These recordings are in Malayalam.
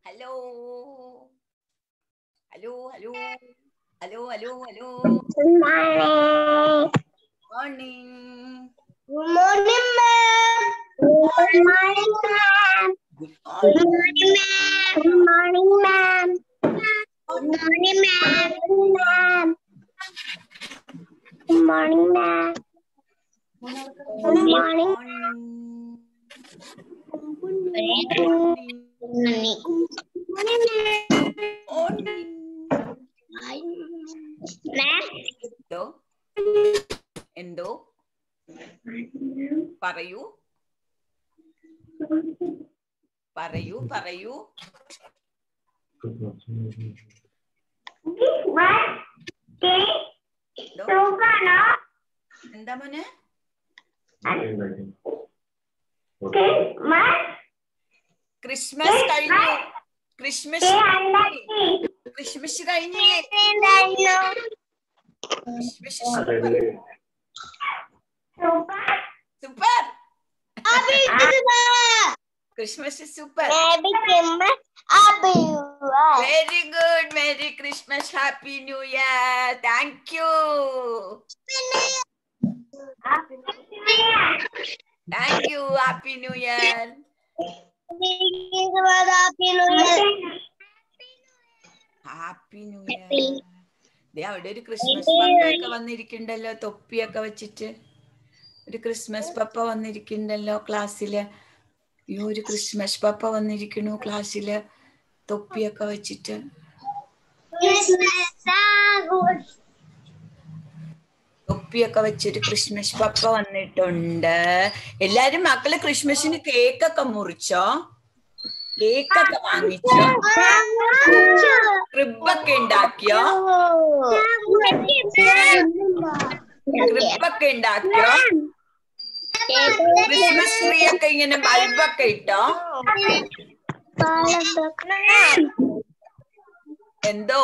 Hello hello hello hello hello hello Good morning. Morning Good morning, ma'am. Good morning, ma'am. Good Good morning, ma'am. Good morning, ma'am. Good morning, ma'am. Good morning, ma'am. Good morning. Morning morning Ma'am. എന്തോ എന്തോ പറയൂ പറയൂ പറയൂ What? എന്തോ Sugano? എന്താ മോനെ What? ക്രിസ്മസ് കഴിഞ്ഞു ക്രിസ്മസ് ക്രിസ്മസ് കഴിഞ്ഞില്ലേ Christmas super super Christmas super very good merry Christmas happy new year thank you thank you happy new year happy new year ദേ അവിടെ ഒരു ക്രിസ്മസ് പപ്പയൊക്കെ വന്നിരിക്കണ്ടല്ലോ തൊപ്പിയൊക്കെ വെച്ചിട്ട് ഒരു ക്രിസ്മസ് പപ്പ വന്നിരിക്കണ്ടല്ലോ ക്ലാസ്സില് അയ്യോ ഒരു ക്രിസ്മസ് പപ്പ വന്നിരിക്കണു ക്ലാസ്സില് തൊപ്പിയൊക്കെ വെച്ചിട്ട് തൊപ്പിയൊക്കെ വെച്ചൊരു ക്രിസ്മസ് പപ്പ വന്നിട്ടുണ്ട് എല്ലാരും മക്കള് ക്രിസ്മസിന് കേക്കൊക്കെ മുറിച്ചോ കേക്കൊക്കെ വാങ്ങിച്ചോ ക്രിബൊക്കെ ഉണ്ടാക്കിയോ ക്രിബൊക്കെ ഉണ്ടാക്കിയോ ക്രിസ്മസ് ട്രീ ഒക്കെ ഇങ്ങനെ ബൾബൊക്കെ ഇട്ടോ എന്തോ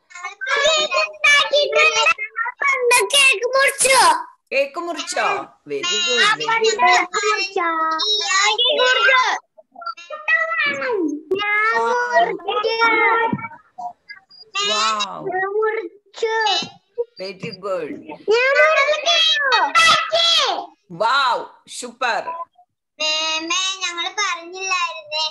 കേക്ക് മുറിച്ചോ കേക്ക് മുറിച്ചോ very good very wow very good wow super ഞങ്ങള് പറഞ്ഞില്ലായിരുന്നേ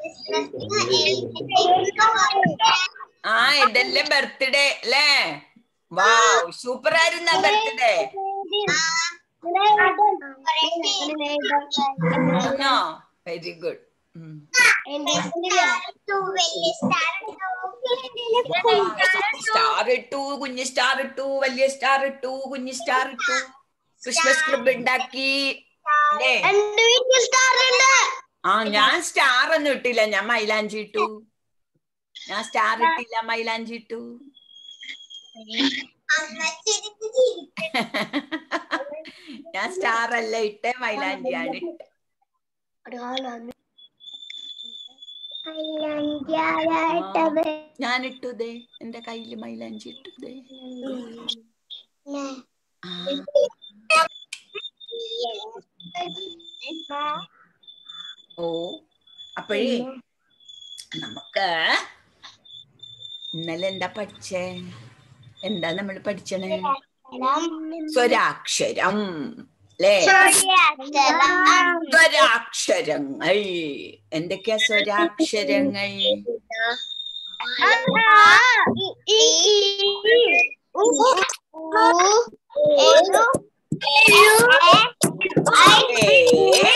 ആ ഇതെല്ലാം ബർത്ത്ഡേ അല്ലേ വാവ് സൂപ്പർ ആയിരുന്ന ബർത്ത്ഡേ ആണോ വെരി ഗുഡ് സ്റ്റാർ ഇട്ടു കുഞ്ഞ് സ്റ്റാർ ഇട്ടു വലിയ സ്റ്റാർ ഇട്ടു കുഞ്ഞ് സ്റ്റാർ ഇട്ടു ക്രിസ്മസ് ക്ലബ് ഉണ്ടാക്കി അല്ലേ ആ ഞാൻ സ്റ്റാർ ഒന്നും ഇട്ടില്ല ഞാൻ മൈലാഞ്ചി ഇട്ടു ഞാൻ സ്റ്റാർ ഇട്ടില്ല മൈലാഞ്ചി ഇട്ടു ഞാൻ സ്റ്റാർ അല്ല ഇട്ടേ മൈലാഞ്ചിയാണ് ഇട്ടേ ഞാൻ ഇട്ടു ദേ എന്റെ കയ്യില് മൈലാഞ്ചി ഇട്ടു ദേ ആ, ഓ അപ്പോഴേ നമുക്ക് ഇന്നലെ എന്താ പഠിച്ചേ എന്താ നമ്മൾ പഠിച്ചണേ സ്വരാക്ഷരം അല്ലേ സ്വരാക്ഷരങ്ങൾ എന്തൊക്കെയാ സ്വരാക്ഷരങ്ങൾ ഏ,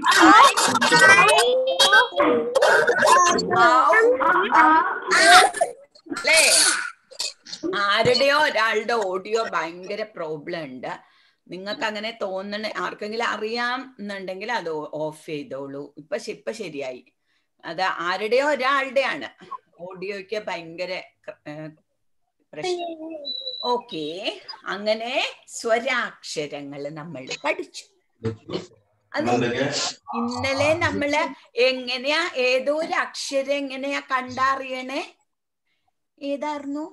അല്ലേ ആരുടെയോ ഒരാളുടെ ഓഡിയോ ഭയങ്കര പ്രോബ്ലം ഉണ്ട് നിങ്ങൾക്ക് അങ്ങനെ തോന്നണ ആർക്കെങ്കിലും അറിയാം എന്നുണ്ടെങ്കിൽ അത് ഓഫ് ചെയ്തോളൂ ഇപ്പൊ ശ- ഇപ്പൊ ശരിയായി അത് ആരുടെയോ ഒരാളുടെയാണ് ഓഡിയോയ്ക്ക് ഭയങ്കര ഏർ, പ്രശ്നം ഓക്കെ അങ്ങനെ സ്വരാക്ഷരങ്ങൾ നമ്മൾ പഠിച്ചു അത് ഇന്നലെ നമ്മള് എങ്ങനെയാ ഏതോ ഒരു അക്ഷരം എങ്ങനെയാ കണ്ടറിയണേ ഏതായിരുന്നു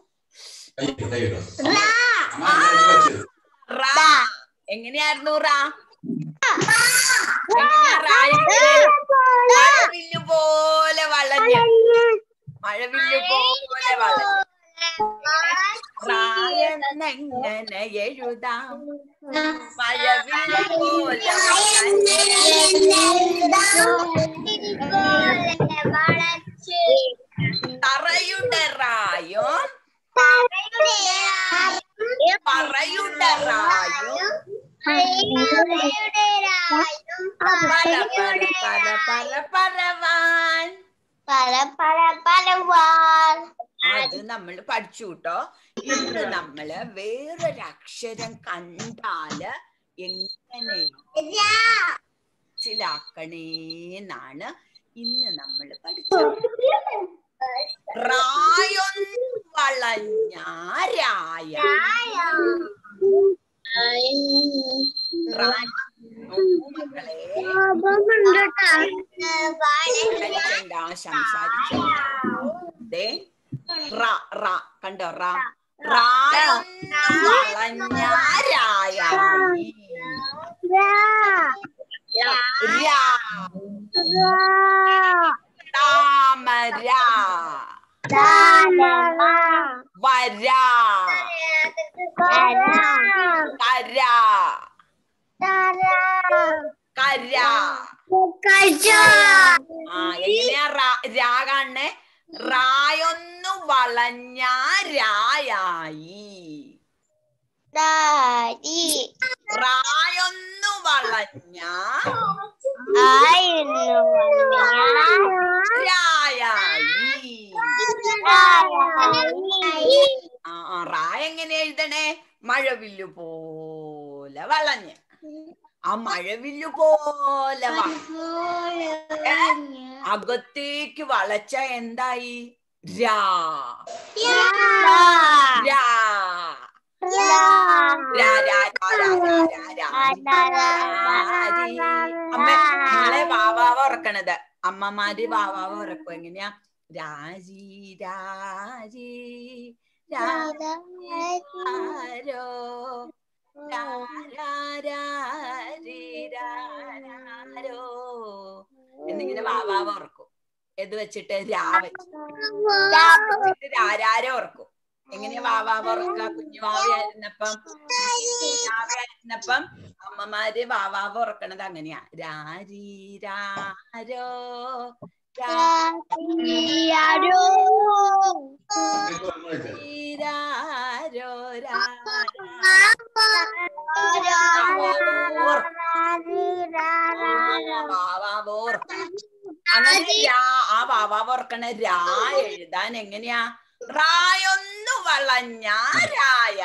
റാ എങ്ങനെയായിരുന്നു റാ എങ്ങനെയാ റാ ഇരിക്കണേ? മഴവില്ല് പോലെ വളഞ്ഞ് മഴവില്ല് പോലെ വളഞ്ഞ് റായെന്നെങ്ങനെ എഴുതാം മഴവില്ല് പോലെ വളഞ്ഞ് തറയുടെ റായും പറയുടെ റായും പര പര പര പര പരവാൻ പല പല പലവാൻ അത് നമ്മൾ പഠിച്ചു കേട്ടോ ഇന്ന് നമ്മള് വേറൊരു അക്ഷരം കണ്ടാല് എങ്ങനെ മനസ്സിലാക്കണേന്നാണ് ഇന്ന് നമ്മൾ പഠിച്ചത് റായൊന്നു വളഞ്ഞ രായ റാ- നോക്കൂ മക്കളെ സംസാരിച്ചണ്ട സംസാരിച്ചണ്ട ദേ റ റ കണ്ടോ റ റായൊന്നു വളഞ്ഞ രായായി രാ താമര വരാ കര കര ആ എങ്ങനെയാ റാ- രാ കാണണേ റായൊന്നു വളഞ്ഞ രായായി റായൊന്നു വളഞ്ഞ രായായി ആ ആ, റാ എങ്ങനെ എഴുതണേ മഴവില്ലു പോലെ വളഞ്ഞ് ആ മഴവില്ലു പോലെ വ- അകത്തേക്ക് വളച്ച എന്തായി രാ രാ രാ രാ രാ രാ രാ രാ രാ രാരി. അമ്മ നിങ്ങളെ വാവാവ ഉറക്കണത് അമ്മമാര് വാവാവ ഉറക്കും എങ്ങനെയാ രാജി രാജി രാരോ രാരോ എന്നിങ്ങനെ വാവാവ ഉറക്കും ഇത് വെച്ചിട്ട് രാ വെച്ചിട്ട് രാരാരോ ഉറക്കും എങ്ങനെയാ വാവാവ ഉറക്കുക കുഞ്ഞുവാവയായിരുന്നപ്പം കുഞ്ഞാവയായിരുന്നപ്പം അമ്മമാര് വാവാവ ഉറക്കണത് അങ്ങനെയാ രാരി രാരോ രാരോ വാവാവ ഉറക്കും അങ്ങനെ രാ ആ വാവാവ ഉറക്കണ രാ എഴുതാൻ എങ്ങനെയാ റായൊന്നു വളഞ്ഞ രായ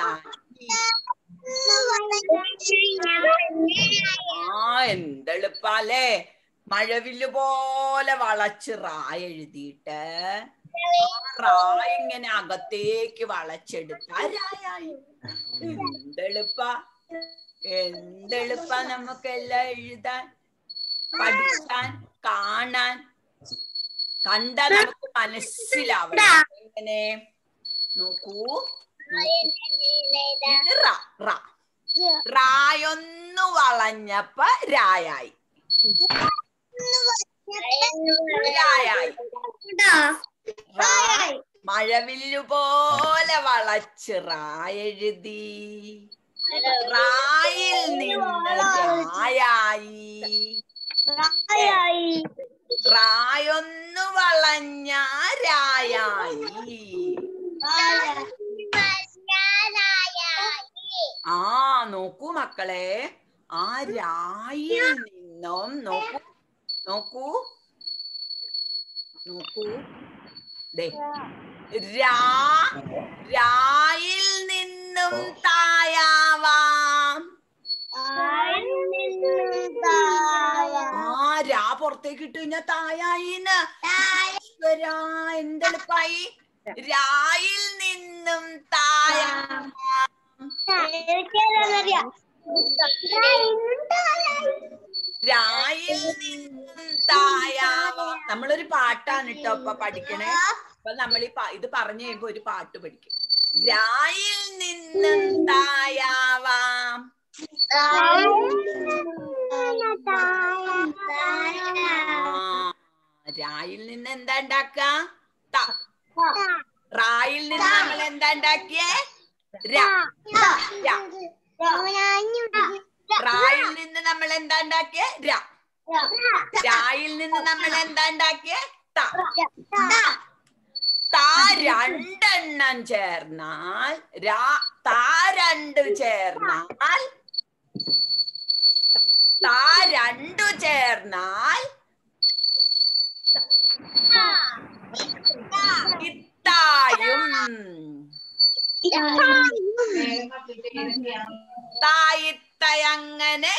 ആ എന്തെളുപ്പാലേ മഴവില്ല് പോലെ വളച്ച് റാ എഴുതിയിട്ട് റാ ഇങ്ങനെ അകത്തേക്ക് വളച്ചെടുത്ത രായായി എന്തെളുപ്പ എന്തെളുപ്പ നമുക്കെല്ലാം എഴുതാൻ പഠിക്കാൻ കാണാൻ കണ്ടാൽ നമുക്ക് മനസ്സിലാവണം എങ്ങനെ നോക്കൂ ഇത് റ റ റായൊന്നു വളഞ്ഞപ്പ രായായി രായായി റാ മഴവില്ലു പോലെ വളച്ച് റാ എഴുതി റായിൽ നിന്ന് രായായി റായൊന്നു വളഞ്ഞ രായായി ആ നോക്കൂ മക്കളെ ആ രായിൽ നിന്നും നോക്കൂ നോക്കൂ നോക്കൂ ദേ രാ രായിൽ നിന്നും തായാവാം ആ രാ പുറത്തേക്ക് ഇട്ട് കഴിഞ്ഞാ തായായിന്ന് ഈശ്വരാ, എന്തെളുപ്പായി രായിൽ നിന്നും തായാവാം രായിൽ നിന്നും തായാവാം നമ്മളൊരു പാട്ടാണ് കേട്ടോ ഇപ്പൊ പഠിക്കണേ അപ്പൊ നമ്മൾ ഈ പാ- ഇത് പറഞ്ഞു കഴിയുമ്പോ ഒരു പാട്ട് പഠിക്കും രായിൽ നിന്നും തായാവാം ആ രായിൽ നിന്ന് എന്താ ഉണ്ടാക്ക ത റായിൽ നിന്ന് നമ്മൾ എന്താ ഉണ്ടാക്കിയേ ര ര. റായിൽ നിന്ന് നമ്മൾ എന്താ ഉണ്ടാക്കിയേ ര രായിൽ നിന്ന് നമ്മൾ എന്താ ഉണ്ടാക്കിയേ ത താ രണ്ടെണ്ണം ചേർന്നാൽ രാ താ രണ്ട് ചേർന്നാൽ താ രണ്ടു ചേർന്നാൽ ഇത്തായും തായിത്തയങ്ങനെ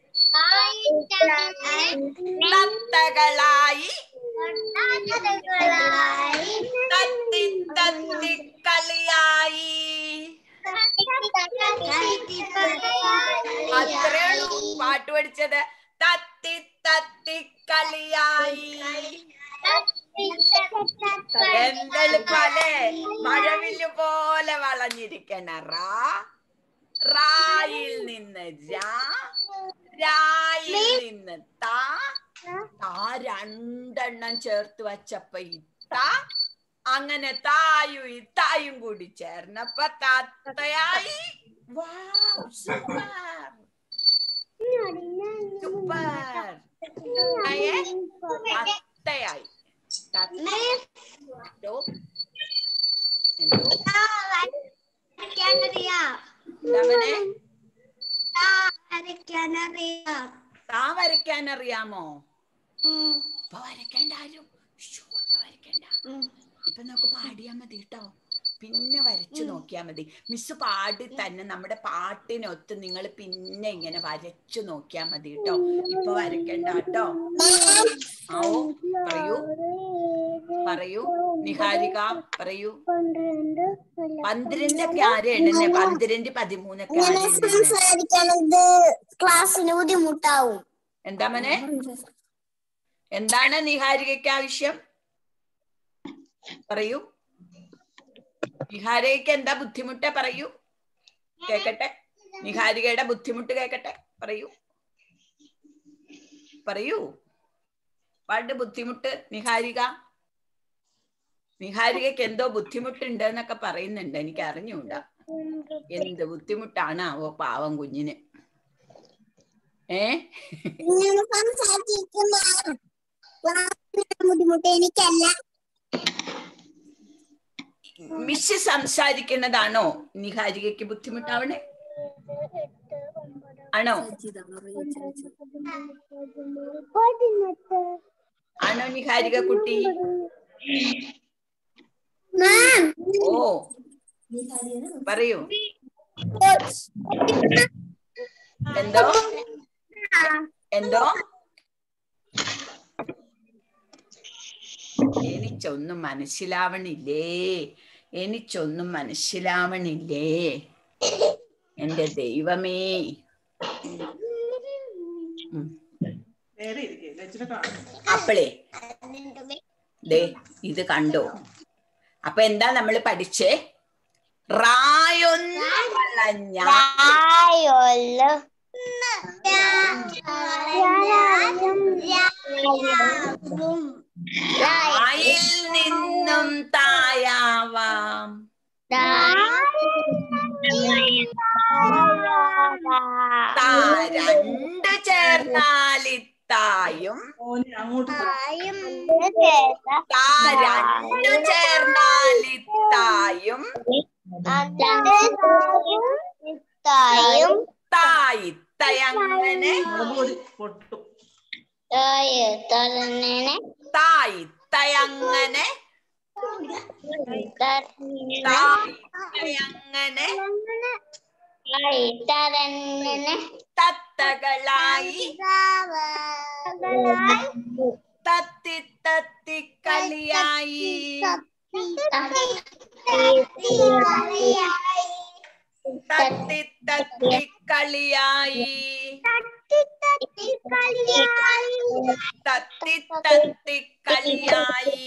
തത്തകളായി തത്തി തത്തി കളിയായി അത്രേ ഉള്ളൂ പാട്ട് പഠിച്ചത് തത്തി തത്തി കളിയായി എന്തെളുപ്പല്ലേ മഴവില്ല് പോലെ വളഞ്ഞിരിക്കണ റാ റായിൽ നിന്ന് രാ രായിൽ നിന്ന് താ താ രണ്ടെണ്ണം ചേർത്ത് വച്ചപ്പോ ഇത്ത അങ്ങനെ തായും ഇത്തായും കൂടി ചേർന്നപ്പോ തത്തയായി Wow, super. Super. അയ്യേ, തത്തയായി തത്ത എന്തോ എന്തോ ഇതവനെ താ വരയ്ക്കാൻ അറിയാമോ ഇപ്പൊ വരയ്ക്കണ്ട ആരും ശ്ശോ, ഇപ്പൊ വരയ്ക്കണ്ട ഇപ്പൊ നമുക്ക് പാടിയാ മതി കേട്ടോ പിന്നെ വരച്ചു നോക്കിയാ മതി മിസ് പാടി തന്നെ നമ്മുടെ പാട്ടിനൊത്ത് നിങ്ങൾ പിന്നെ ഇങ്ങനെ വരച്ചു നോക്കിയാ മതി കേട്ടോ ഇപ്പൊ വരയ്ക്കണ്ട കേട്ടോ ആ ഓ പറയൂ പറയൂ നിഹാരിക പറയൂ പന്ത്രണ്ടൊക്കെ ആരെ എണ്ണുന്നേ പന്ത്രണ്ട് പതിമൂന്നൊക്കെ ആരെ എണ്ണുന്നേ സംസാരിക്കണത് ക്ലാസ്സിന് ബുദ്ധിമുട്ടാവും എന്താ മനെ എന്താണ് നിഹാരികയ്ക്ക് ആവശ്യം പറയൂ നിഹാരികയ്ക്ക് എന്താ ബുദ്ധിമുട്ട് പറയൂ കേക്കട്ടെ നിഹാരികയുടെ ബുദ്ധിമുട്ട് കേക്കട്ടെ പറയൂ പറയൂ പാട്ട് ബുദ്ധിമുട്ട് നിഹാരിക നിഹാരികയ്ക്ക് എന്തോ ബുദ്ധിമുട്ടുണ്ട് എന്നൊക്കെ പറയുന്നുണ്ട് എനിക്ക് അറിഞ്ഞൂടാ എന്ത് ബുദ്ധിമുട്ടാണ് ആവോ പാവം കുഞ്ഞിന് ഏ ഇങ്ങനെ സംസാരിക്കുന്ന ക്ലാസ്സിന് ബുദ്ധിമുട്ട് എനിക്കല്ല മിസ് സംസാരിക്കുന്നതാണോ നിഹാരികയ്ക്ക് ബുദ്ധിമുട്ടാവണേ ആണോ ആണോ നിഹാരിക കുട്ടി മാം ഓ പറയൂ എന്തോ എന്തോ എനിക്കൊന്നും മനസ്സിലാവണില്ലേ എനിക്കൊന്നും മനസ്സിലാവണില്ലേ എന്റെ ദൈവമേ ഉം. നേരെ ഇരിക്കേ ലജ്ജനെ കാണും അപ്പളേ ദേ ഇത് കണ്ടോ അപ്പൊ എന്താ നമ്മൾ പഠിച്ചേ റായൊന്ന് വളഞ്ഞ രായൊല്ല റായിൽ നിന്നും തായാവാം താ രണ്ട് ചേർന്നാലിത്തായും മോനെ അങ്ങോട്ട് പോ. താ രണ്ട് ചേർന്നാലിത്തായും തായും തായിത്തയങ്ങനെ മുളക് പൊടി പൊട്ടും തന്നെ തായിത്തയങ്ങനെ തായിത്തയങ്ങനെ തന്നെ തത്തകളായി തത്തി തത്തി കളിയായി തത്തി തത്തി കളിയായി തത്തി തത്തി കളിയായി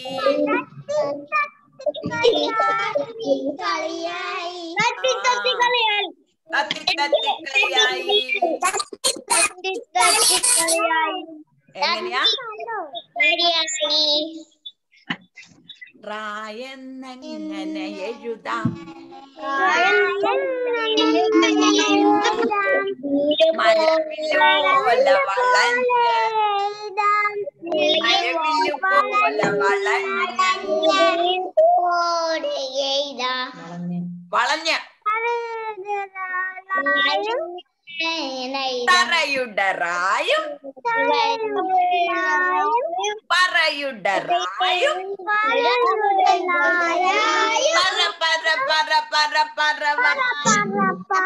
തത്തി തത്തി കളിയായി എങ്ങനെയാ റായെന്നെങ്ങനെ എഴുതാം മഴവില്ലുപോലെ വളഞ്ഞ് മഴവില്ലുപോലെ വളഞ്ഞ് വളഞ്ഞ് തറയുടറായും പറയുടറായും പറ പറ പറ പറ പറ വ.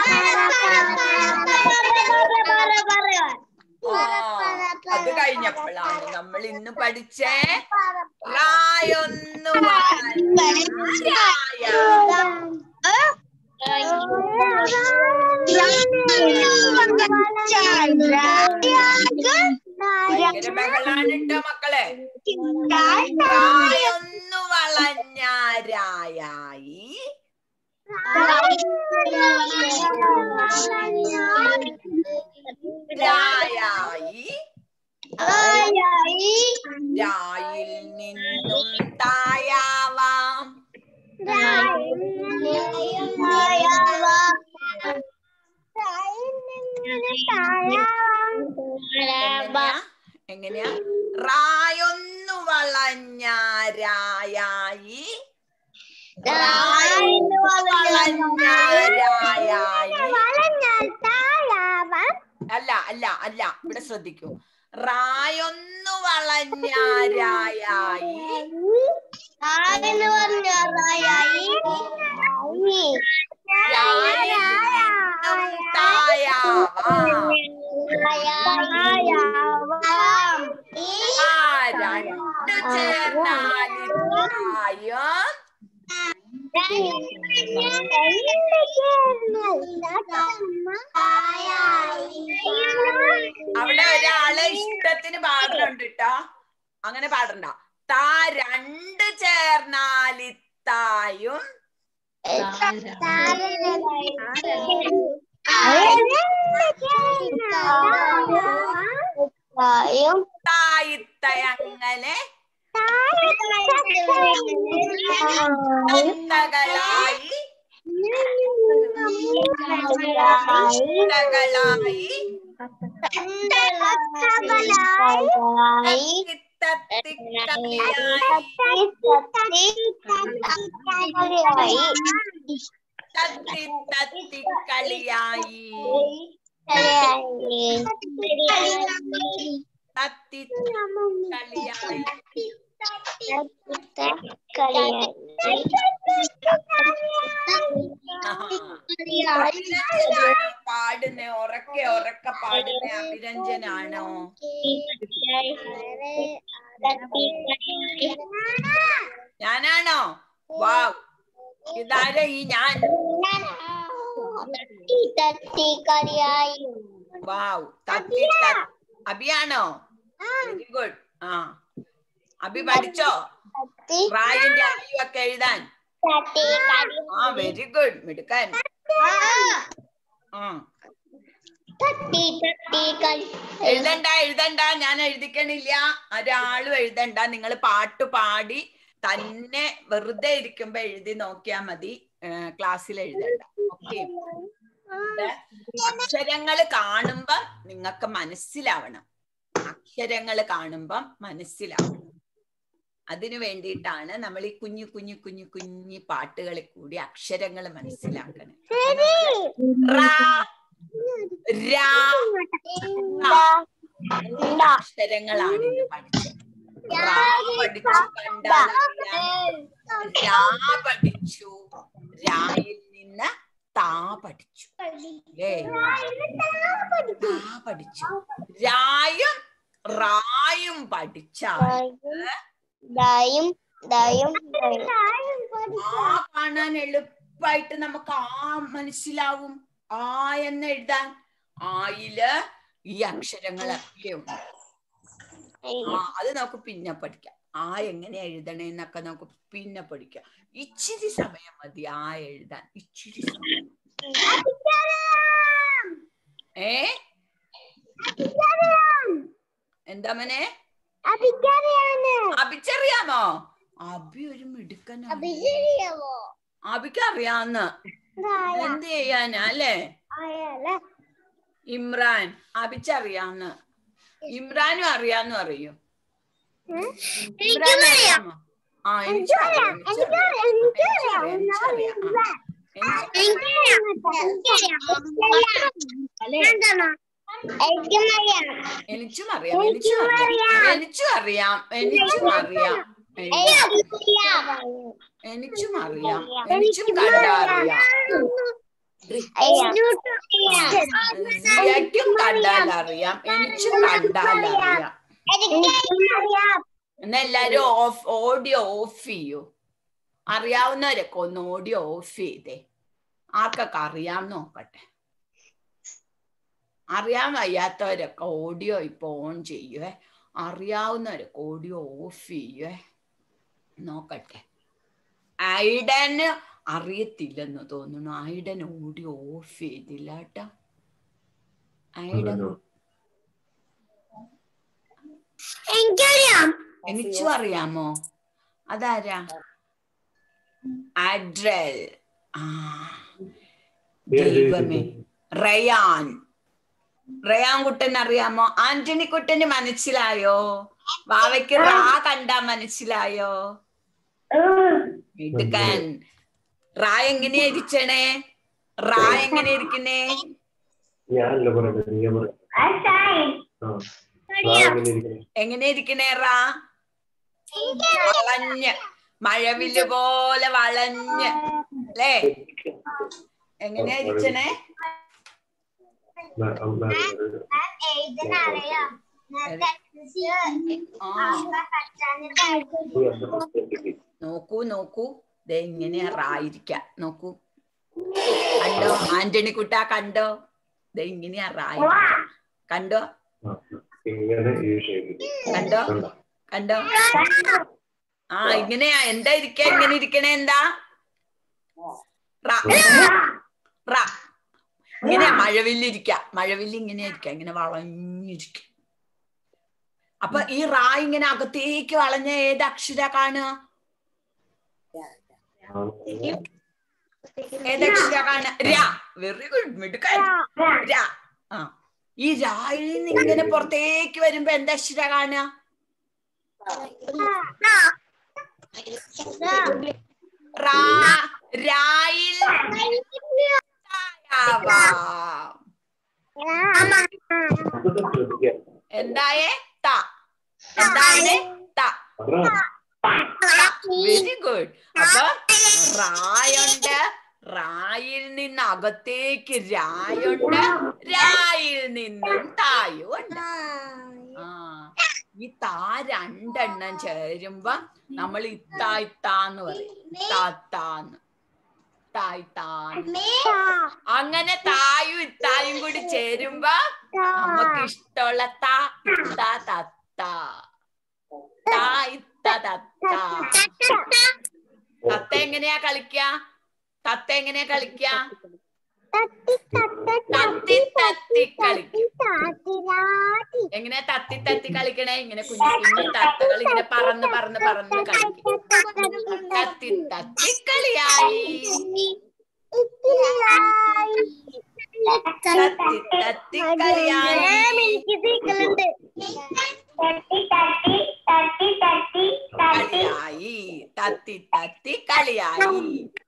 ആ, അത് കഴിഞ്ഞപ്പോഴാണ് നമ്മൾ ഇന്ന് പഠിച്ചേ റായൊന്നു വളഞ്ഞായ. ഭയങ്കര ബഹളാണ് കേട്ടോ മക്കളെ റായൊന്നു വളഞ്ഞാരായി രായായി രായിൽ നിന്നും തായാവാം എങ്ങനെയാ എങ്ങനെയാ റായൊന്നു വളഞ്ഞാരായി റായൊന്നു വളഞ്ഞാരായി അല്ല അല്ല അല്ല ഇവിടെ ശ്രദ്ധിക്കൂ റായൊന്നു വളഞ്ഞാരായി രായിൽ നിന്നും തായാവാം ആ രണ്ടു ചേർന്നാലിത്തായും അവിടെ ഒരാള് ഇഷ്ടത്തിന് പാടുന്നുണ്ട് കേട്ടോ അങ്ങനെ പാടണ്ട താ രണ്ട് ചേർന്നാലിത്തായും തായിത്തയങ്ങനെ തത്തകളായി തത്തകളായി തത്തി തത്തി കളിയായി തത്തി കളിയായി അഭിരഞ്ജനാണോ പാടുന്നേ ഉറക്കെ ഉറക്കെ പാടുന്നേ അഭിരഞ്ജനാണോ ഞാനാണോ വാവ് ഇതാരാ ഈ ഞാൻ വാവ് തത്തി തത്തി അഭിയാണോ വെരി ഗുഡ് ആ അഭി പഠിച്ചോ റായിന്റെ അയ്യും ഒക്കെ എഴുതാൻ ആ വെരി ഗുഡ് മിടുക്കൻ ആ എഴുതണ്ട എഴുതണ്ട ഞാൻ എഴുതിക്കണില്ല ഒരാളും എഴുതണ്ട നിങ്ങൾ പാട്ട് പാടി തന്നെ വെറുതെ ഇരിക്കുമ്പോ എഴുതി നോക്കിയാ മതി ക്ലാസ്സിൽ എഴുതണ്ട ഓക്കെ അക്ഷരങ്ങൾ കാണുമ്പോ നിങ്ങൾക്ക് മനസ്സിലാവണം അക്ഷരങ്ങൾ കാണുമ്പം മനസ്സിലാവണം അതിനു വേണ്ടിയിട്ടാണ് നമ്മൾ ഈ കുഞ്ഞു കുഞ്ഞു കുഞ്ഞു കുഞ്ഞു പാട്ടുകളിൽ കൂടി അക്ഷരങ്ങൾ മനസ്സിലാക്കണം റാ, രാ, മൂന്ന് അക്ഷരങ്ങളാണ് ഇന്ന് പഠിച്ചത് റാ പഠിച്ചു കണ്ടാൽ രാ പഠിച്ചു രായിൽ നിന്ന് താ പഠിച്ചു അല്ലേ താ പഠിച്ചു രായും റായും പഠിച്ചാൽ ദായും ദായും ആ കാണാൻ എളുപ്പായിട്ട് നമുക്ക് ആ മനസ്സിലാവും ആ എന്ന് എഴുതാൻ ആയില് ഈ അക്ഷരങ്ങളൊക്കെ ഉണ്ട് ആ അത് നമുക്ക് പിന്നെ പഠിക്കാം ആ എങ്ങനെ എഴുതണേന്നൊക്കെ നമുക്ക് പിന്നെ പഠിക്കാം ഇച്ചിരി സമയം മതി ആ എഴുതാൻ ഇച്ചിരി സമയം ഏ എന്താ മനെ അഭിച്ചറിയാമോ അബി ഒരു മിടുക്കനാണ് അപ്പൊ ശരിയാവോ അബിക്ക് അറിയാവുന്ന എന്ത് ചെയ്യാനാ അല്ലേ അയല ഇമ്രാൻ അബിച്ചറിയാന്ന് ഇമ്രാനും അറിയാന്ന് പറയൂ ഇമ്രാൻ അറിയാമോ ആ എനിക്കറിയാം എനിക്കറിയാം എനിക്കറിയാം എനിക്കറിയാം ആ, എനിക്ക് എനിക്കും അറിയാം എനിക്കും അറിയാം എനിക്കും അറിയാം എനിക്കും അറിയാം എനിക്ക് എനിക്കും അറിയാം എനിക്കും കണ്ടാ അറിയാം സിയക്കും കണ്ടാൽ അറിയാം എനിക്കും കണ്ടാൽ അറിയാം എന്നാ എല്ലാരും ഓഫ് ഓഡിയോ ഓഫ് ചെയ്യൂ അറിയാവുന്നവരൊക്കെ ഒന്ന് ഓഡിയോ ഓഫ് ചെയ്തേ ആർക്കൊക്കെ അറിയാം നോക്കട്ടെ അറിയാൻ വയ്യാത്തവരൊക്കെ ഓഡിയോ ഇപ്പൊ ഓൺ ചെയ്യുവേ അറിയാവുന്നവരൊക്കെ ഓഡിയോ ഓഫ് ചെയ്യുവേ നോക്കട്ടെ ഐഡന് അറിയത്തില്ലെന്ന് തോന്നുന്നു ഐഡൻ ഓഡിയോ ഓഫ് ചെയ്തില്ല കേട്ടോ ഐഡൻ എനിക്കറിയാം എനിച്ചും അറിയാമോ അതാരാ അഡ്രൽ ആ ദൈവമേ റയാൻ റയാൻ കുട്ടൻ അറിയാമോ ആന്റണി കുട്ടന് മനസ്സിലായോ വാവയ്ക്ക് റാ കണ്ടാ മനസ്സിലായോ മിടുക്കൻ റാ എങ്ങനെയാ ഇരിച്ചണേ റാ എങ്ങനെ ഇരിക്കുന്നേ ഞാനല്ല പറയുന്നത് നീ പറ ആ റാ എങ്ങനെ ഇരിക്കുന്നു എങ്ങനെ ഇരിക്കണേ റാ വളഞ്ഞ് മഴവില്ല് പോലെ വളഞ്ഞ് അല്ലേ എങ്ങനെയാ ഇരിച്ചണേ ന- അമ്മ പറയുന്നത്. ആ നീ അമ്മ സംസാരിക്ക്. നോക്കൂ നോക്കൂ ദേ ഇങ്ങനെയാ റാ ഇരിക്ക നോക്കൂ കണ്ടോ ആന്റണി കുട്ട കണ്ടോ ദേ ഇങ്ങനെയാ റാ ഇരിക്ക. കണ്ടോ ആ, ഇങ്ങനെ ഈ ഷേപ്പിൽ കണ്ടോ കണ്ടോ? കണ്ടോ ആ ഇങ്ങനെയാ എന്താ ഇരിക്ക ഇങ്ങനെ ഇരിക്കണേ എന്താ റാ റാ ഇങ്ങനെ മഴവില്ലിരിക്ക മഴവില്ല് ഇങ്ങനെ ഇരിക്ക ഇങ്ങനെ വളഞ്ഞിരിക്ക അപ്പൊ ഈ റാ ഇങ്ങനെ അകത്തേക്ക് വളഞ്ഞ ഏത് അക്ഷര കാണുക ആ, ഏത് അക്ഷര കാണുക രാ വെരി ഗുഡ് മിടുക്കൻ രാ ആ ഈ രായിൽ നിന്ന് ഇങ്ങനെ പുറത്തേക്ക് വരുമ്പോ എന്താ അക്ഷര കാണുക റാ രായിൽ തായാവാം. അതൊക്കെ ശ്രദ്ധിക്കാം. എന്തായേ ത എന്താണ് ത റാ. വെരി ഗുഡ് അപ്പൊ റായുണ്ട് റായിൽ നിന്ന് അകത്തേക്ക് രായുണ്ട് രായിൽ നിന്നും തായും ഉണ്ട് ആ ഈ താ രണ്ടെണ്ണം ചേരുമ്പോ നമ്മൾ ഇത്താ ഇത്താന്ന് പറയും ഇത്താത്താന്ന് തായ്ത്താന്ന് അങ്ങനെ തായും ഇത്തായും കൂടി ചേരുമ്പോ നമുക്ക് ഇഷ്ടമുള്ള താ ഇത്താ തത്ത താ ഇത്ത തത്ത തത്ത എങ്ങനെയാ കളിക്ക തത്ത എങ്ങനെയാ കളിക്ക തത്തി തത്തി കളിക്കും എങ്ങനെയാ തത്തി തത്തി കളിക്കണേ ഇങ്ങനെ കുഞ്ഞു കുഞ്ഞു തത്തകൾ ഇങ്ങനെ പറന്ന് പറന്ന് പറന്ന് കളിക്കും തത്തി തത്തി കളിയായി തത്തി തത്തി കളിയായി കളിയായി തത്തി തത്തി കളിയായി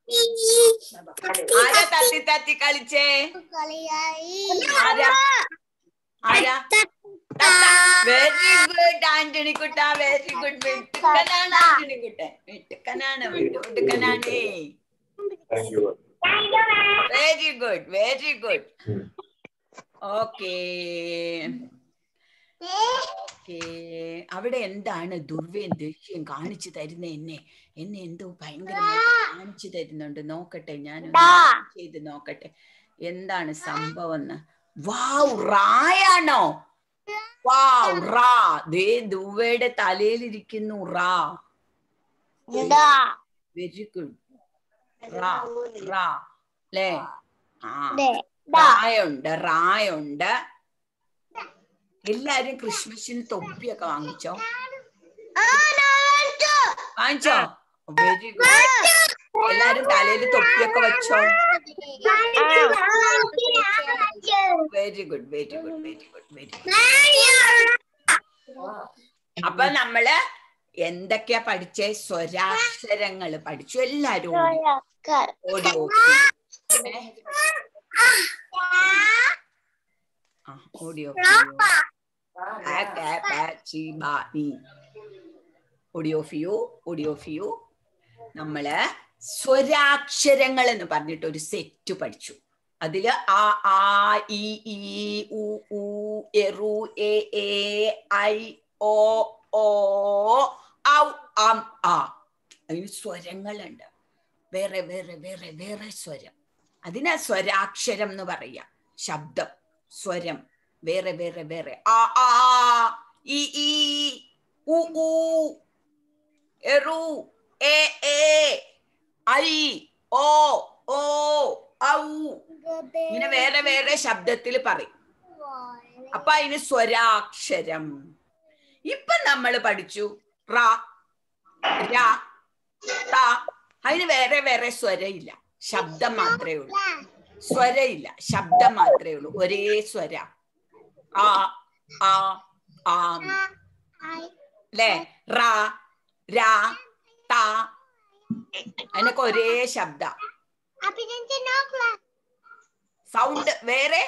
ആരാ തത്തി തത്തി കളിച്ചേ ആരാ ആരാ വെരി ഗുഡ് ആന്റണി കുട്ട വെരി ഗുഡ് മിടുക്കനാണ് ആന്റണി കുട്ടൻ മിടുക്കനാണ് മിടുക്കനാണേ Thank you. Very good very good ഉം. ഓക്കേ ഓക്കേ അവിടെ എന്താണ് ദുർവ്യം ദേഷ്യം കാണിച്ചു തരുന്ന എന്നെ എന്നെ എന്തോ ഭയങ്കരമായിട്ട് കാണിച്ചു തരുന്നുണ്ട് നോക്കട്ടെ ഞാൻ ചെയ്ത് നോക്കട്ടെ എന്താണ് സംഭവം എന്ന് വാവ് റായാണോ വാവ് റാ ദേ ദുവയുടെ തലയിലിരിക്കുന്നു റാ വെരി ഗുഡ് റാ റാ അല്ലേ ആ റായുണ്ട് റായുണ്ട് എല്ലാരും ക്രിസ്മസിന് തൊപ്പിയൊക്കെ വാങ്ങിച്ചോ വാങ്ങിച്ചോ വെരി ഗുഡ് എല്ലാരും തലയിൽ തൊപ്പിയൊക്കെ വെച്ചോ very good very good very good very അപ്പൊ നമ്മള് എന്തൊക്കെയാ പഠിച്ചേ സ്വരാക്ഷരങ്ങള് പഠിച്ചു എല്ലാരും ഓടി ഓടി ഏ? ആ ഓടി ഓടി ഓഡിയോ ഫിയു ഓഡിയോ ഫിയു നമ്മള് സ്വരാക്ഷരങ്ങൾ എന്ന് പറഞ്ഞിട്ട് ഒരു സെറ്റ് പഠിച്ചു അതില് ആ ആ ഇ ഈ ഉ ഊ എറു എ എ ഐ ഓ ഓ ഔ അം ആ അതിന് സ്വരങ്ങളുണ്ട് വേറെ വേറെ വേറെ വേറെ സ്വരം അതിനാ സ്വരാക്ഷരം എന്ന് പറയാ ശബ്ദം സ്വരം വേറെ വേറെ വേറെ ആ ആ ഇ ഈ ഉ ഊ എറു എ എ ഐ ഓ ഓ ഔ ഇങ്ങനെ വേറെ വേറെ ശബ്ദത്തിൽ പറയും അപ്പൊ അതിന് സ്വരാക്ഷരം ഇപ്പൊ നമ്മൾ പഠിച്ചു റ ര ത അതിന് വേറെ വേറെ സ്വരയില്ല ശബ്ദം മാത്രമേ ഉള്ളൂ സ്വരയില്ല ശബ്ദം മാത്രമേ ഉള്ളൂ ഒരേ സ്വര ആ ആ ആം അല്ലേ റ ര ത അതിനൊക്കെ ഒരേ ശബ്ദ സൗണ്ട് വേറെ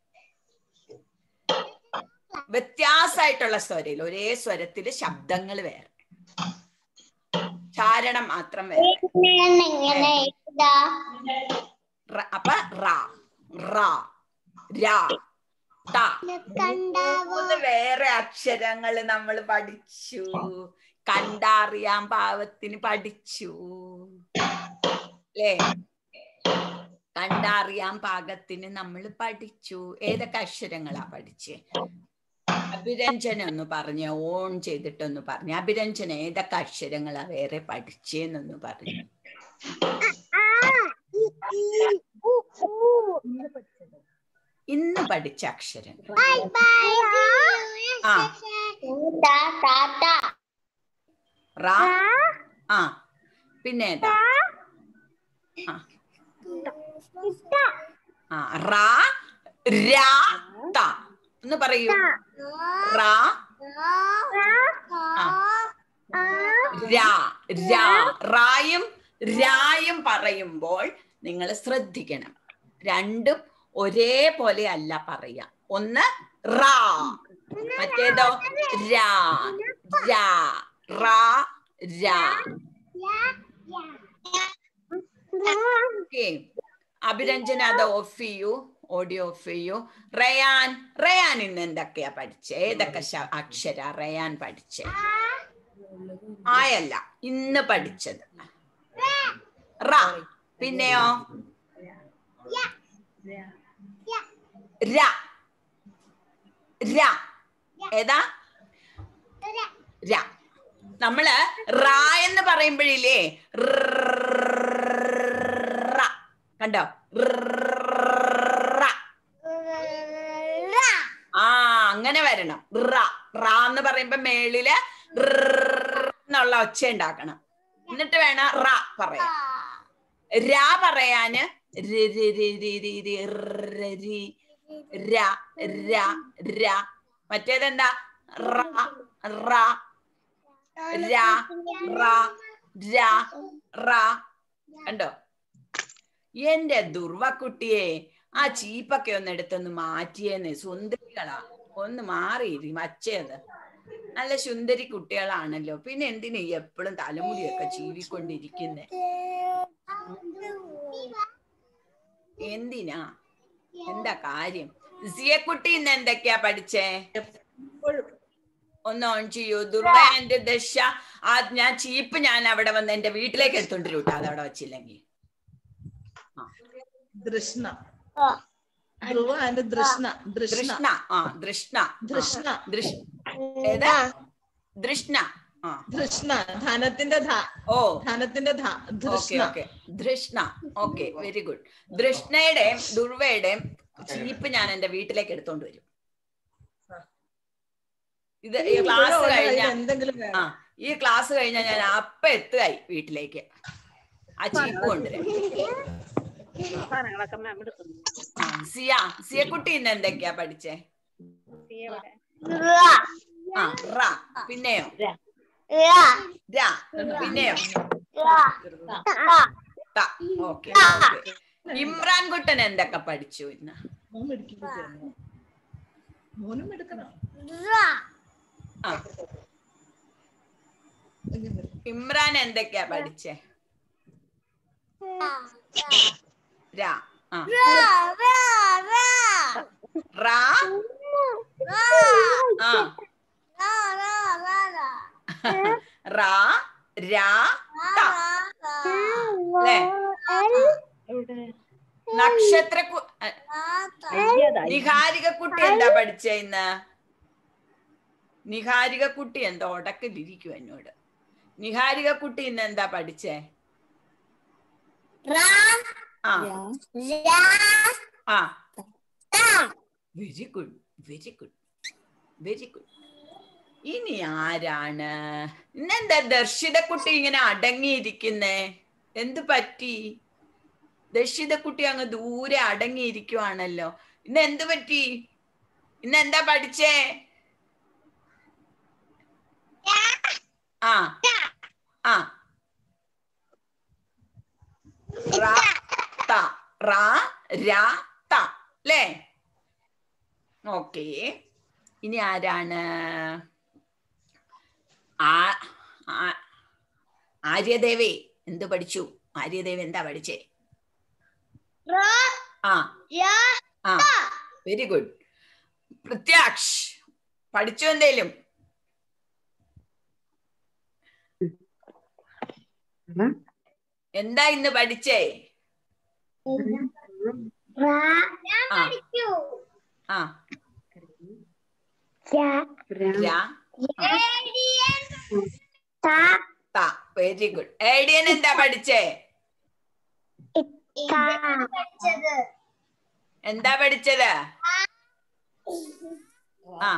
വ്യത്യാസമായിട്ടുള്ള സ്വരയിൽ ഒരേ സ്വരത്തില് ശബ്ദങ്ങൾ വേറെ ചാരണം മാത്രം വേറെ റ- അപ്പൊ റ റ ര ത മൂന്ന് വേറെ അക്ഷരങ്ങൾ നമ്മൾ പഠിച്ചു കണ്ടറിയാൻ പാവത്തിന് പഠിച്ചു അല്ലേ കണ്ടറിയാൻ പാകത്തിന് നമ്മൾ പഠിച്ചു ഏതൊക്കെ അക്ഷരങ്ങളാ പഠിച്ചേ അഭിരഞ്ജന ഒന്ന് പറഞ്ഞ ഓൺ ചെയ്തിട്ടൊന്ന് പറഞ്ഞ അഭിരഞ്ജന ഏതൊക്കെ അക്ഷരങ്ങളാ വേറെ പഠിച്ചേന്നൊന്ന് പറഞ്ഞു ഇന്ന് പഠിച്ച അക്ഷരങ്ങൾ ആ റ ആ പിന്നെ ഏതാ ആ ആ റ ര ത ഒന്ന് പറയൂ റ രാ രാ റായും രായും പറയുമ്പോൾ നിങ്ങൾ ശ്രദ്ധിക്കണം രണ്ടും ഒരേപോലെ അല്ല പറയാ ഒന്ന് റാ മറ്റേതോ രാ രാ റാ രാ ഓക്കെ അഭിരഞ്ജന അത് ഓഫ് ചെയ്യൂ ഓഡിയോ ഓഫ് ചെയ്യൂ റയാൻ റയാൻ ഇന്ന് എന്തൊക്കെയാ പഠിച്ചേ ഏതൊക്കെ ശ- അക്ഷര റയാൻ പഠിച്ചേ ആയല്ല ഇന്ന് പഠിച്ചത് റ പിന്നെയോ ര ര ഏതാ ര നമ്മള് റ എന്ന് പറയുമ്പോഴില്ലേ റ. കണ്ടോ റ. ആ അങ്ങനെ വരണം റ റ എന്ന് പറയുമ്പോ മേളില് എന്നുള്ള ഒച്ച ഉണ്ടാക്കണം എന്നിട്ട് വേണം റ പറയാൻ രാ പറയാന് രി, രി, രി, രി, രി, രി, ര, രി, ര, ര, ര. മറ്റേതെന്താ റ റ ര റ ര റ കണ്ടോ എന്റെ ദുർവക്കുട്ടിയെ ആ ചീപ്പൊക്കെ ഒന്ന് എടുത്തൊന്ന് മാറ്റിയേന്ന് സുന്ദരികളാ ഒന്ന് മാറിയിരി മച്ചേത് നല്ല സുന്ദരി കുട്ടികളാണല്ലോ പിന്നെ എന്തിനാ എപ്പോഴും തലമുടിയൊക്കെ ചീവിക്കൊണ്ടിരിക്കുന്നേ എന്തിനാ എന്താ കാര്യം സിയക്കുട്ടി ഇന്ന് എന്തൊക്കെയാ പഠിച്ചേ എപ്പോഴും ഒന്ന് ഓൺ ചെയ്യൂ ദുർഗ എന്റെ ദശ ആ ഞാൻ ചീപ്പ് ഞാൻ അവിടെ വന്ന് എന്റെ വീട്ടിലേക്ക് എടുത്തോണ്ട് വരും അത് അവിടെ വെച്ചില്ലെങ്കിൽ ദൃഷ്ണ ധ്രുവ ആൻഡ് ദൃഷ്ണ ദൃഷ്ണ ദൃഷ്ണ ആ ദൃഷ്ണ ദൃഷ്ണ ദൃഷ് ഏതാ ദൃഷ്ണ ആ ദൃഷ്ണ ധനത്തിന്റെ ധ ഓ ധനത്തിന്റെ ധ okay Drishna okay Drishna okay very good ദൃഷ്ണയുടെയും ദുർവയുടെയും ചീപ്പ് ഞാൻ എന്റെ വീട്ടിലേക്ക് എടുത്തോണ്ട് വരും ഇത് ഈ ക്ലാസ് ഇപ്പോഴും കഴിഞ്ഞ അതിൽ എന്തെങ്കിലും ആ വേണം ഈ ക്ലാസ് കഴിഞ്ഞാൽ ഞാൻ അപ്പ എത്തുകയായി വീട്ടിലേക്ക് ആ ചീപ്പ് കൊണ്ടുവരാം സാധനങ്ങളൊക്കെ മാം എടുക്കുന്നു ആ, സിയ സിയക്കുട്ടി ഇന്ന് എന്തൊക്കെയാ പഠിച്ചേ ആ റ പിന്നെയോ ര പിന്നെയോ ത ഓക്കെ ഇമ്രാൻ കുട്ടൻ എന്തൊക്കെ പഠിച്ചു ഇന്ന് മോൻ പഠിക്കില്ല മോനും എടുക്കണം ആ ഇമ്രാൻ എന്തൊക്കെയാ പഠിച്ചേ ര ആ റ ആ റ ര ത അല്ലേ നക്ഷത്ര കു- അ- നിഹാരിക കുട്ടി എന്താ പഠിച്ചേ ഇന്ന് നിഹാരിക കുട്ടി എന്താ ഉടക്കിലിരിക്കും എന്നോട് നിഹാരിക കുട്ടി ഇന്ന് എന്താ പഠിച്ചേ ആ ആ very good very good very good ഇനി ആരാണ് ഇന്നെന്താ ദർശിത കുട്ടി ഇങ്ങനെ അടങ്ങിയിരിക്കുന്നേ എന്ത് പറ്റി ദർശിത കുട്ടി അങ്ങ് ദൂരെ അടങ്ങിയിരിക്കുവാണല്ലോ ഇന്ന് എന്ത് പറ്റി ഇന്ന് എന്താ പഠിച്ചേ ആ ആ റ ത റ ര ത അല്ലേ ഓക്കെ ഇനി ആരാണ് ആ ആ- ആര്യദേവി എന്ത് പഠിച്ചു ആര്യദേവി എന്താ പഠിച്ചേ ആ ആ വെരി ഗുഡ് പ്രത്യാക്ഷ് പഠിച്ചു എന്തേലും എന്താ ഇന്ന് പഠിച്ചേ ആ ആ ര ത വെരി ഗുഡ് ഏഡിയൻ എന്താ പഠിച്ചേ എന്താ പഠിച്ചത് ആ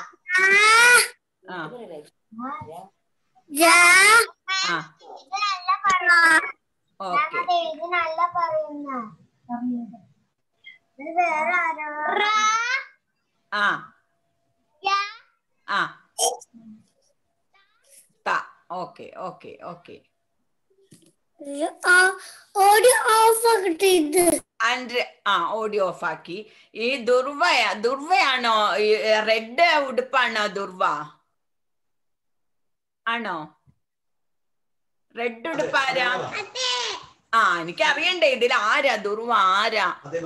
ആ ആ ഓക്കെ ആ ആ ത ഓക്കെ ഓക്കെ ഓക്കെ ഓടി ഓഫ് ആക്കട്ടെ ഇത് ആൻഡ് ആ ഓഡിയോ ഓഫ് ആക്കി ഈ ദുർവയ ദുർവയാണോ റെഡ് ഉടുപ്പാണോ ദുർവ ആണോ റെഡ് ഉടുപ്പ് ആരാ ആ എനിക്ക് അറിയണ്ടേ ഇതിൽ ആരാ ദുർവ ആരാ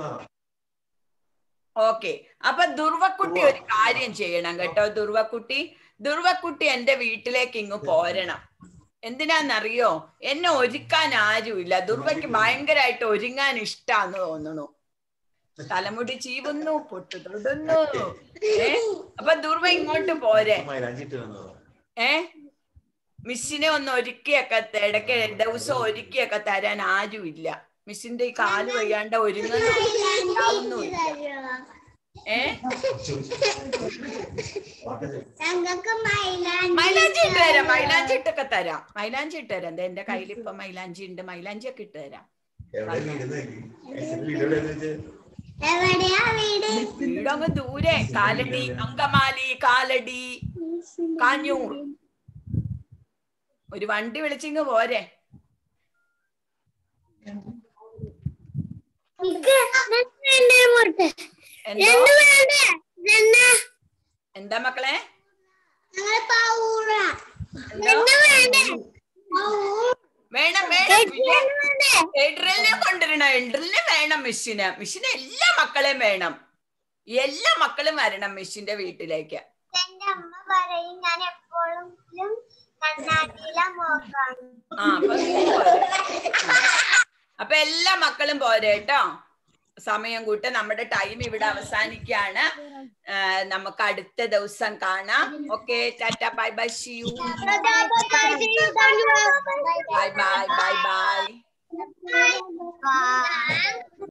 ഓക്കെ അപ്പൊ ദുർവക്കുട്ടി ഒരു കാര്യം ചെയ്യണം കേട്ടോ ദുർവക്കുട്ടി ദുർവക്കുട്ടി എന്റെ വീട്ടിലേക്ക് ഇങ്ങ് പോരണം എന്തിനാന്നറിയോ എന്നെ ഒരുക്കാൻ ആരുമില്ല ദുർവയ്ക്ക് ഭയങ്കരമായിട്ട് ഒരുങ്ങാൻ ഇഷ്ടാന്ന് തോന്നുന്നു തലമുടി ചീവുന്നു പൊട്ടു തൊടുന്നു ഏ അപ്പൊ ദുർവ ഇങ്ങോട്ട് പോരെ ഏ മിസ്സിനെ ഒന്ന് ഒരുക്കിയൊക്കെ ത- ഇടയ്ക്ക് ദിവസം ഒരുക്കിയൊക്കെ തരാൻ ആരുമില്ല മിസ്സിന്റെ ഈ കാല് വയ്യാണ്ട് ഒരുങ്ങുന്നില്ല ഏ ഞങ്ങൾക്ക് മൈലാഞ്ചി ഇട്ട് തരാം മൈലാഞ്ചി ഇട്ടൊക്കെ തരാം മൈലാഞ്ചി ഇട്ട് തരാം ദേ എന്റെ കയ്യിൽ ഇപ്പൊ മൈലാഞ്ചി ഉണ്ട് മൈലാഞ്ചി ഒക്കെ ഇട്ട് തരാം എവിടെയാ വീട് വീടങ്ങ് ദൂരെ കാലടി അങ്കമാലി കാലടി കാഞ്ഞൂർ ഒരു വണ്ടി വിളിച്ചിങ്ങ് പോരെ എന്തോ എന്താ മക്കളെ എന്തോ വേണം വേണം എഡ്രലിനെ കൊണ്ടുവരണം എഡ്രലിനെ വേണം മിസ്സിന് മിസ്സിന് എല്ലാ മക്കളെയും വേണം എല്ലാ മക്കളും വരണം മിസ്സിന്റെ വീട്ടിലേക്ക് എന്റെ അമ്മ പറയും ഞാൻ എപ്പോഴും കണ്ണാടിയിലെ മോക്കാണ് ആ അപ്പൊ നീ പോരെ. ആ. അപ്പൊ എല്ലാ മക്കളും പോരെ കേട്ടോ സമയം കൂട്ട് നമ്മുടെ ടൈം ഇവിടെ അവസാനിക്കുകയാണ് ആ, നമുക്ക് അടുത്ത ദിവസം കാണാം okay tata bye bye see you bye bye bye bye Bye.